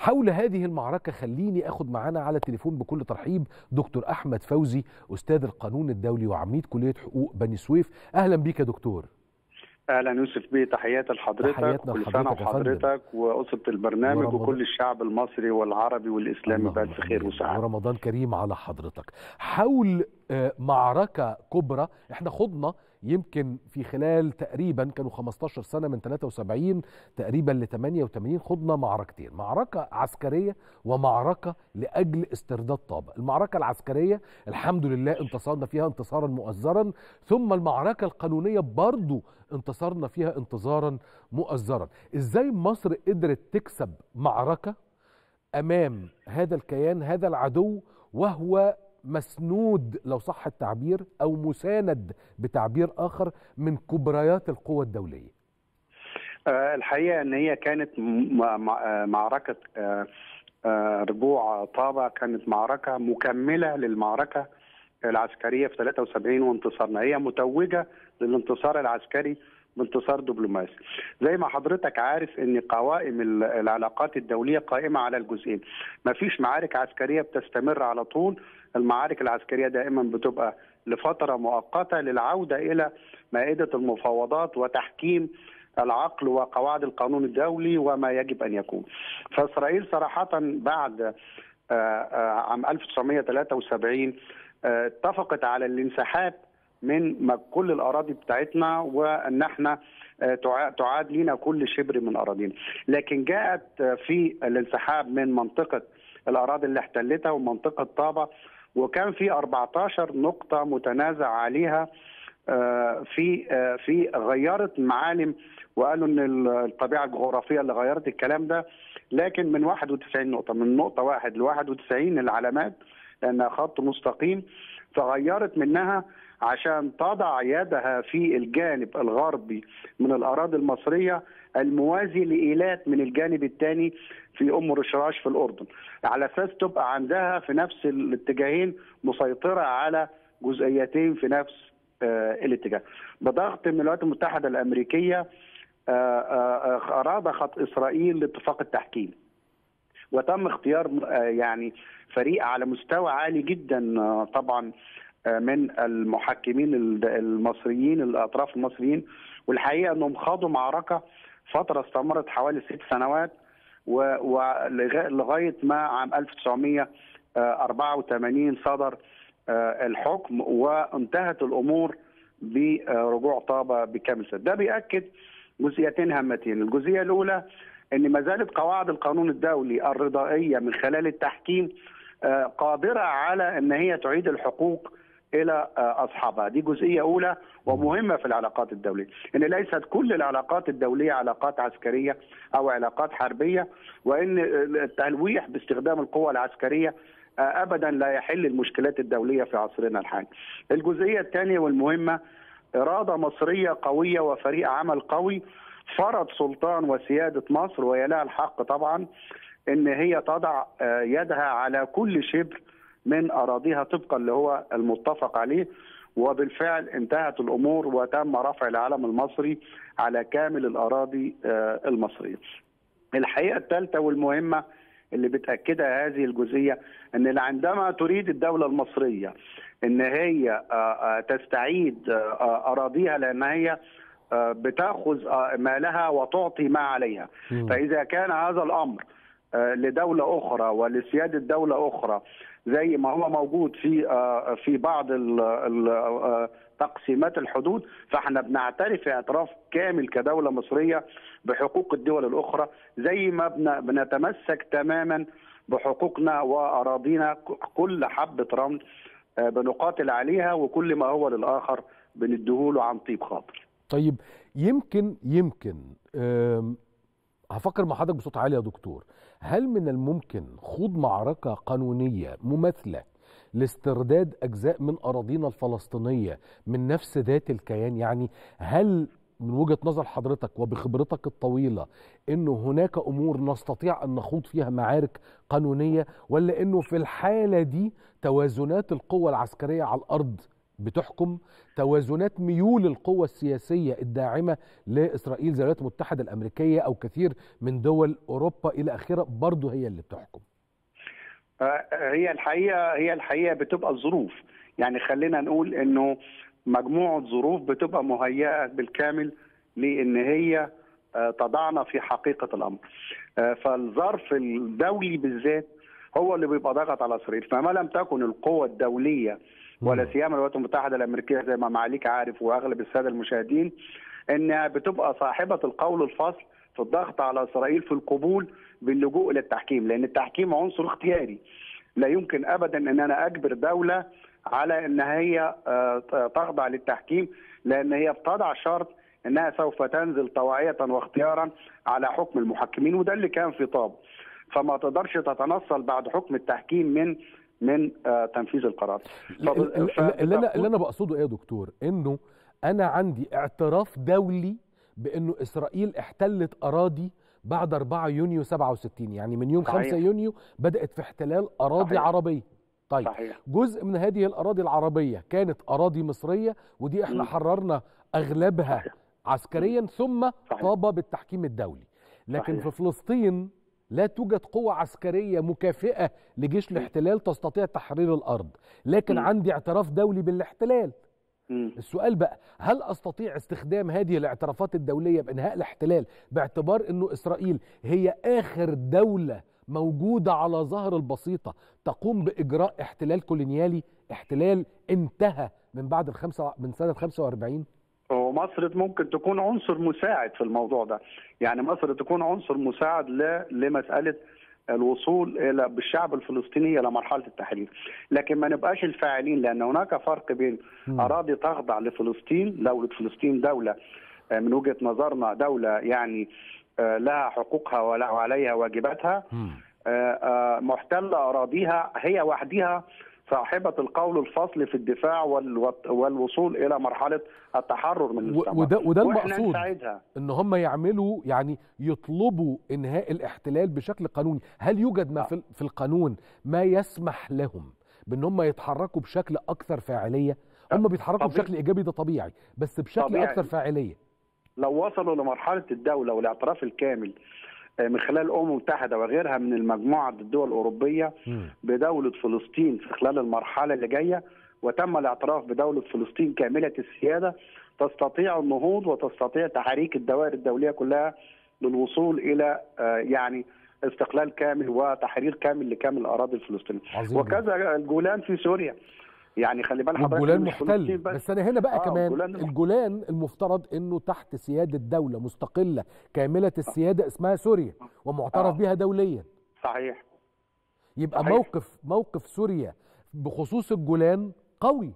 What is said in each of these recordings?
حول هذه المعركة خليني أخذ معانا على التليفون بكل ترحيب دكتور أحمد فوزي أستاذ القانون الدولي وعميد كلية حقوق بني سويف أهلا بيك يا دكتور اهلا يوسف بيه تحياتي لحضرتك تحياتنا كل سنه لحضرتك يا فندم. وحضرتك واسره البرنامج ورمضان. وكل الشعب المصري والعربي والاسلامي اللهم بألف خير آمين. وسعاده ورمضان كريم على حضرتك حول آه، معركة كبرى احنا خضنا يمكن في خلال تقريبا كانوا 15 سنة من 73 تقريبا ل 88 خضنا معركتين معركة عسكرية ومعركة لأجل استرداد طابة المعركة العسكرية الحمد لله انتصرنا فيها انتصارا مؤزرا ثم المعركة القانونية برضو انتصرنا فيها انتصارا مؤزرا ازاي مصر قدرت تكسب معركة امام هذا الكيان هذا العدو وهو مسنود لو صح التعبير او مساند بتعبير اخر من كبريات القوى الدوليه آه، الحقيقه ان هي كانت م- م- آه، معركه آه، آه، رجوع طابه كانت معركه مكمله للمعركه العسكريه في 73 وانتصارنا هي متوجه للانتصار العسكري بانتصار دبلوماسي زي ما حضرتك عارف ان قوائم ال- العلاقات الدوليه قائمه على الجزئين ما فيش معارك عسكريه بتستمر على طول المعارك العسكريه دائما بتبقى لفتره مؤقته للعوده الى مائده المفاوضات وتحكيم العقل وقواعد القانون الدولي وما يجب ان يكون. فاسرائيل صراحه بعد آه، آه، عام 1973 آه، اتفقت على الانسحاب من م- كل الاراضي بتاعتنا وان احنا آه، تع- تعاد لنا كل شبر من اراضينا لكن جاءت آه، في الانسحاب من منطقه الاراضي اللي احتلتها ومنطقه طابه وكان في 14 نقطه متنازع عليها آه، في آه، في غيرت معالم وقالوا ان ال- الطبيعه الجغرافيه اللي غيرت الكلام ده لكن من 91 نقطه من نقطه واحد ل 91 العلامات لانها خط مستقيم فغيرت منها عشان تضع يدها في الجانب الغربي من الاراضي المصريه الموازي لايلات من الجانب الثاني في ام رشراش في الاردن على اساس تبقى عندها في نفس الاتجاهين مسيطره على جزئيتين في نفس آه، الاتجاه بضغط من الولايات المتحده الامريكيه آه، آه، آه، اراد خط اسرائيل لاتفاق التحكيم وتم اختيار آه، يعني فريق على مستوى عالي جدا آه، طبعا آه، من المحكمين ال- المصريين الاطراف المصريين والحقيقه انهم خاضوا معركه فتره استمرت حوالي ست سنوات ولغايه ما عام 1984 صدر آه، الحكم وانتهت الامور برجوع طابه بكامل سد. ده بياكد جزئيتين هامتين، الجزئيه الاولى ان ما زالت قواعد القانون الدولي الرضائيه من خلال التحكيم آه، قادره على ان هي تعيد الحقوق الى آه، اصحابها، دي جزئيه اولى ومهمه في العلاقات الدوليه، ان ليست كل العلاقات الدوليه علاقات عسكريه او علاقات حربيه وان التلويح باستخدام القوى العسكريه آه، ابدا لا يحل المشكلات الدوليه في عصرنا الحالي. الجزئيه الثانيه والمهمه اراده مصريه قويه وفريق عمل قوي فرض سلطان وسياده مصر وهي لها الحق طبعا ان هي تضع آه، يدها على كل شبر من اراضيها طبقا اللي هو المتفق عليه وبالفعل انتهت الامور وتم رفع العلم المصري على كامل الاراضي آه، المصريه. الحقيقه الثالثه والمهمه اللي بتاكدها هذه الجزئيه ان عندما تريد الدوله المصريه ان هي آه، آه، تستعيد آه، آه، اراضيها لان هي آه، بتاخذ آه، مالها وتعطي ما عليها مم. فاذا كان هذا الامر آه، لدوله اخرى ولسياده دوله اخرى زي ما هو موجود في آه، في بعض ال- ال- آه، تقسيمات الحدود فاحنا بنعترف اعتراف كامل كدوله مصريه بحقوق الدول الاخرى زي ما بن- بنتمسك تماما بحقوقنا واراضينا ك- كل حبه رمل آه، بنقاتل عليها وكل ما هو للاخر بنديهوله عن طيب خاطر طيب يمكن يمكن آم، هفكر مع حضرتك بصوت عالي يا دكتور هل من الممكن خوض معركة قانونية مماثلة لاسترداد أجزاء من أراضينا الفلسطينية من نفس ذات الكيان يعني هل من وجهة نظر حضرتك وبخبرتك الطويلة انه هناك امور نستطيع ان نخوض فيها معارك قانونية ولا انه في الحالة دي توازنات القوة العسكرية على الارض بتحكم توازنات ميول القوة السياسية الداعمة لإسرائيل زي الولايات المتحدة الأمريكية أو كثير من دول أوروبا إلى آخره برضه هي اللي بتحكم آه، هي الحقيقه هي الحقيقه بتبقى الظروف يعني خلينا نقول انه مجموعه ظروف بتبقى مهيئه بالكامل لان هي آه، تضعنا في حقيقه الامر آه، فالظرف الدولي بالذات هو اللي بيبقى ضغط على اسرائيل فما لم تكن القوه الدوليه ولا سيما الولايات المتحده الامريكيه زي ما معاليك عارف واغلب الساده المشاهدين انها بتبقى صاحبه القول الفصل في الضغط على اسرائيل في القبول باللجوء الى التحكيم لان التحكيم عنصر اختياري لا يمكن ابدا ان انا اجبر دوله على ان هي آه، تخضع للتحكيم لان هي بتضع شرط انها سوف تنزل طواعيه واختيارا على حكم المحكمين وده اللي كان في طاب فما تقدرش تتنصل بعد حكم التحكيم من من آه، تنفيذ القرار ال- ال- ال- اللي انا اللي انا بقصده ايه يا دكتور انه انا عندي اعتراف دولي بانه اسرائيل احتلت اراضي بعد 4 يونيو 67 يعني من يوم صحيح. 5 يونيو بدات في احتلال اراضي صحيح. عربيه طيب صحيح جزء من هذه الاراضي العربيه كانت اراضي مصريه ودي احنا مم. حررنا اغلبها صحيح. عسكريا ثم صحيح. طاب بالتحكيم الدولي لكن صحيح. في فلسطين لا توجد قوة عسكرية مكافئة لجيش الاحتلال تستطيع تحرير الأرض لكن مم. عندي اعتراف دولي بالاحتلال مم. السؤال بقى هل أستطيع استخدام هذه الاعترافات الدولية بإنهاء الاحتلال باعتبار أنه إسرائيل هي آخر دولة موجودة على ظهر البسيطة تقوم بإجراء احتلال كولونيالي احتلال انتهى من بعد الخمسة من سنة 45 ومصر ممكن تكون عنصر مساعد في الموضوع ده يعني مصر تكون عنصر مساعد ل- لمسألة الوصول الى بالشعب الفلسطيني الى مرحله التحرير، لكن ما نبقاش الفاعلين لان هناك فرق بين مم. اراضي تخضع لفلسطين، دوله فلسطين دوله آه، من وجهه نظرنا دوله يعني آه، لها حقوقها ولا- وعليها واجباتها مم. آه، آه، محتله اراضيها هي وحدها صاحبه القول الفصل في الدفاع وال- والوصول الى مرحله التحرر من و- الاستعمار وده وده واحنا المقصود نساعدها ان هم يعملوا يعني يطلبوا انهاء الاحتلال بشكل قانوني هل يوجد ما آه. في في القانون ما يسمح لهم بان هم يتحركوا بشكل اكثر فاعليه هم بيتحركوا طبيعي. بشكل ايجابي ده طبيعي بس بشكل طبيعي. اكثر فاعليه لو وصلوا لمرحله الدوله والاعتراف الكامل آه، من خلال الامم المتحده وغيرها من المجموعه الدول الاوروبيه بدوله فلسطين في خلال المرحله اللي جايه وتم الاعتراف بدوله فلسطين كامله السياده تستطيع النهوض وتستطيع تحريك الدوائر الدوليه كلها للوصول الى آه، يعني استقلال كامل وتحرير كامل لكامل الاراضي الفلسطينيه عظيم جدا. وكذا الجولان في سوريا يعني خلي بال حضرتك والجولان مش محتل فلسطين بس انا هنا بقى آه، كمان الجولان محتل. الجولان المفترض انه تحت سياده دوله مستقله كامله السياده اسمها سوريا ومعترف آه. بها دوليا صحيح يبقى صحيح. موقف موقف سوريا بخصوص الجولان قوي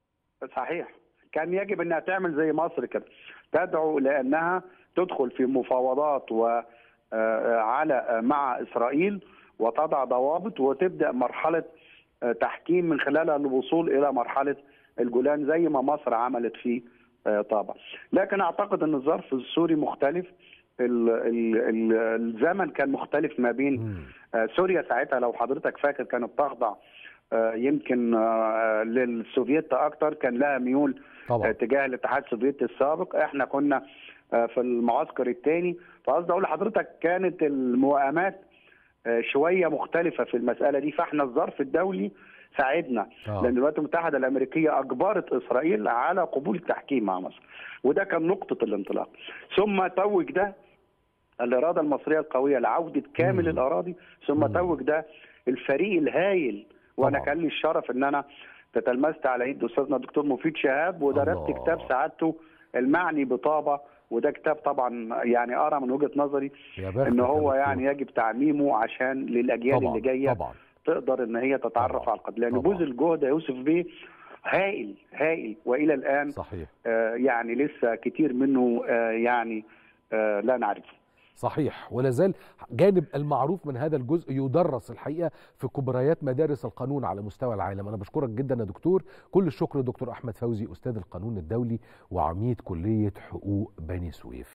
صحيح كان يجب انها تعمل زي مصر كده تدعو لانها تدخل في مفاوضات و آه، على مع اسرائيل وتضع ضوابط وتبدا مرحله آه، تحكيم من خلالها الوصول الى مرحله الجولان زي ما مصر عملت في آه، طابع لكن اعتقد ان الظرف السوري مختلف ال- ال- ال- الزمن كان مختلف ما بين مم. آه، سوريا ساعتها لو حضرتك فاكر كانت تخضع آه، يمكن آه، للسوفييت اكتر كان لها ميول آه، طبعا تجاه الاتحاد السوفيتي السابق احنا كنا آه، في المعسكر الثاني فقصدي اقول لحضرتك كانت الموائمات آه، شويه مختلفه في المساله دي فاحنا الظرف الدولي ساعدنا آه. لان الولايات المتحده الامريكيه اجبرت اسرائيل على قبول التحكيم مع مصر وده كان نقطه الانطلاق ثم توج ده الاراده المصريه القويه لعوده كامل مم. الاراضي ثم مم. توج ده الفريق الهايل وانا طبعا. كان لي الشرف ان انا تتلمذت على ايد استاذنا الدكتور مفيد شهاب ودرست الله. كتاب سعادته المعني بطابه وده كتاب طبعا يعني ارى من وجهه نظري يا بختك ان يا هو دكتور. يعني يجب تعميمه عشان للاجيال طبعا اللي جايه طبعا تقدر ان هي تتعرف طبعا. على القضيه لان طبعا. بوز الجهد يا يوسف بيه هائل هائل والى الان صحيح آه يعني لسه كتير منه آه يعني آه لا نعرفه صحيح ولا زال جانب المعروف من هذا الجزء يدرس الحقيقه في كبريات مدارس القانون على مستوى العالم انا بشكرك جدا يا دكتور كل الشكر دكتور احمد فوزي استاذ القانون الدولي وعميد كليه حقوق بني سويف